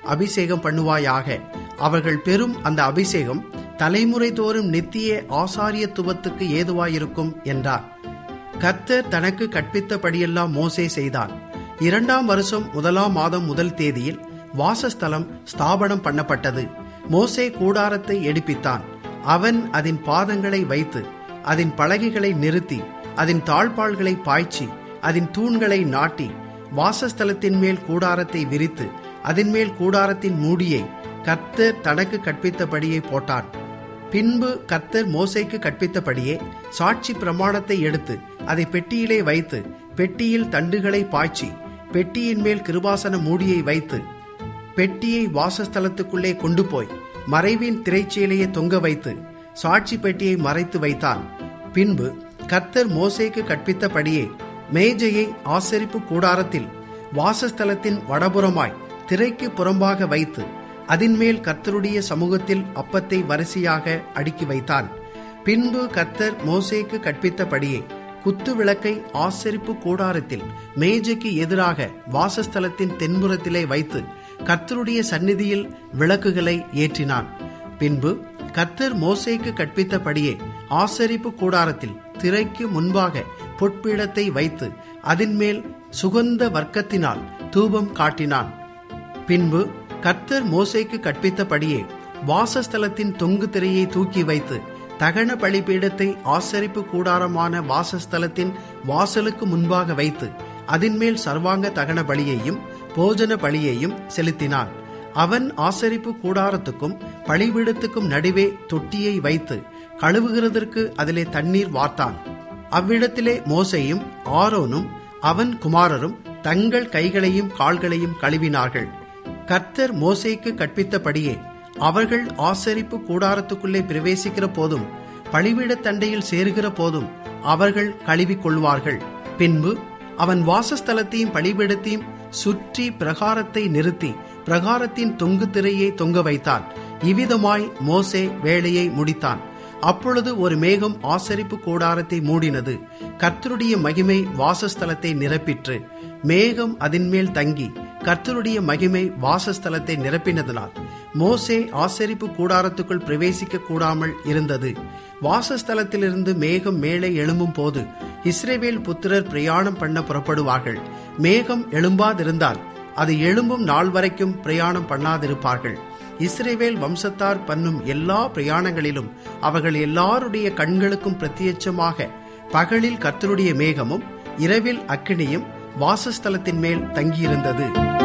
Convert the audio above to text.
அபிஷேகம் பண்ணுவாயாக அவர்கள் பெறும் அந்த அபிஷேகம் தலைமுறை தோறும் நித்திய ஆசாரியத்துவத்துக்கு ஏதுவாயிருக்கும் என்றார் கர்த்தர் தனக்கு கற்பித்தபடியெல்லாம் மோசே செய்தான் இரண்டாம் வருஷம் முதலாம் மாதம் முதல் தேதியில் வாசஸ்தலம் ஸ்தாபனம் பண்ணப்பட்டது மோசே கூடாரத்தை எடுப்பித்தான் அவன் அதன் பாதங்களை வைத்து அதன் பலகைகளை நிறுத்தி அதன் தாழ்பாள்களை பாய்ச்சி அதன் தூண்களை நாட்டி வாசஸ்தலத்தின் மேல் கூடாரத்தை விரித்து அதன் மேல் கூடாரத்தின் மூடியை கர்த்தர் தனக்கு கற்பித்தபடியே போட்டான் பின்பு கர்த்தர் மோசைக்கு கற்பித்தபடியே சாட்சி பிரமாணத்தை எடுத்து அதை பெட்டியிலே வைத்து பெட்டியில் தண்டுகளை பாய்ச்சி பெட்டியின் மேல் கிருபாசன மூடியை வைத்து பெட்டியை வாசஸ்தலத்துக்குள்ளே கொண்டு போய் மறைவின் திரைச்சீலையை தொங்க வைத்து சாட்சி பெட்டியை மறைத்து வைத்தான் பின்பு கர்த்தர் மோசேக்கு கற்பித்தபடியே மேஜையை ஆசரிப்பு கூடாரத்தில் வாசஸ்தலத்தின் வடபுறமாய் திரைக்கு புறம்பாக வைத்து அதின்மேல் கர்த்தருடைய சமூகத்தில் அப்பத்தை வரிசையாக அடுக்கி வைத்தான் பின்பு கர்த்தர் மோசேக்கு கற்பித்தபடியே குத்து விளக்கை ஆசரிப்பு கூடாரத்தில் மேஜைக்கு எதிராக வாசஸ்தலத்தின் தென்புறத்திலே வைத்து கர்த்தருடைய சந்நிதியில் விளக்குகளை ஏற்றினான் பின்பு கர்த்தர் மோசேக்கு கற்பித்தபடியே ஆசரிப்பு கூடாரத்தில் திரைக்கு முன்பாக பொற்பீடத்தை வைத்து அதின்மேல் சுகந்த வர்க்கத்தினால் தூபம் காட்டினான் பின்பு கர்த்தர் மோசேக்கு கற்பித்தபடியே வாசஸ்தலத்தின் தொங்கு திரையை தூக்கி வைத்து தகன பலிபீடத்தை ஆசரிப்பு கூடாரமான வாசஸ்தலத்தின் வாசலுக்கு முன்பாக வைத்து அதின்மேல் சர்வாங்க தகன பலியையும் போஜன பலியையும் செலுத்தினான் அவன் ஆசரிப்பு கூடாரத்துக்கும் பலிபீடத்துக்கும் நடுவே தொட்டியை வைத்து கழுவுகிறதற்கு அதிலே தண்ணீர் வார்த்தான் அவ்விடத்திலே மோசையும் ஆரோனும் அவன் குமாரரும் தங்கள் கைகளையும் கால்களையும் கழுவினார்கள் கர்த்தர் மோசேக்கு கற்பித்தபடியே அவர்கள் ஆசரிப்பு கூடாரத்துக்குள்ளே பிரவேசிக்கிற போதும் பழிவிடத் தண்டையில் சேருகிற போதும் அவர்கள் கழுவிக் கொள்வார்கள் பின்பு அவன் வாசஸ்தலத்தையும் பலிபீடத்தையும் சுற்றி பிரகாரத்தை நிறுத்தி பிரகாரத்தின் தொங்கு திரையை தொங்க வைத்தான் இவ்விதமாய் மோசே வேலையை முடித்தான் அப்பொழுது ஒரு மேகம் ஆசரிப்பு கூடாரத்தை மூடினது கர்த்தருடைய மகிமை வாசஸ்தலத்தை நிரப்பிற்று மேகம் அதன்மேல் தங்கி கர்த்தருடைய மகிமை வாசஸ்தலத்தை நிரப்பினதனால் மோசே ஆசரிப்பு கூடாரத்துக்குள் பிரவேசிக்க கூடாமல் இருந்தது வாசஸ்தலத்திலிருந்து மேகம் மேலே எழும்பும் போது இஸ்ரேவேல் புத்திரர் பிரயாணம் பண்ண புறப்படுவார்கள் மேகம் எழும்பாதிருந்தால் அது எழும்பும் நாள் வரைக்கும் பிரயாணம் பண்ணாதிருப்பார்கள் இஸ்ரேவேல் வம்சத்தார் பண்ணும் எல்லா பிரயாணங்களிலும் அவர்கள் எல்லாருடைய கண்களுக்கும் பிரத்யட்சமாக பகலில் கர்த்தருடைய மேகமும் இரவில் அக்கினியும் வாசஸ்தலத்தின் மேல் தங்கியிருந்தது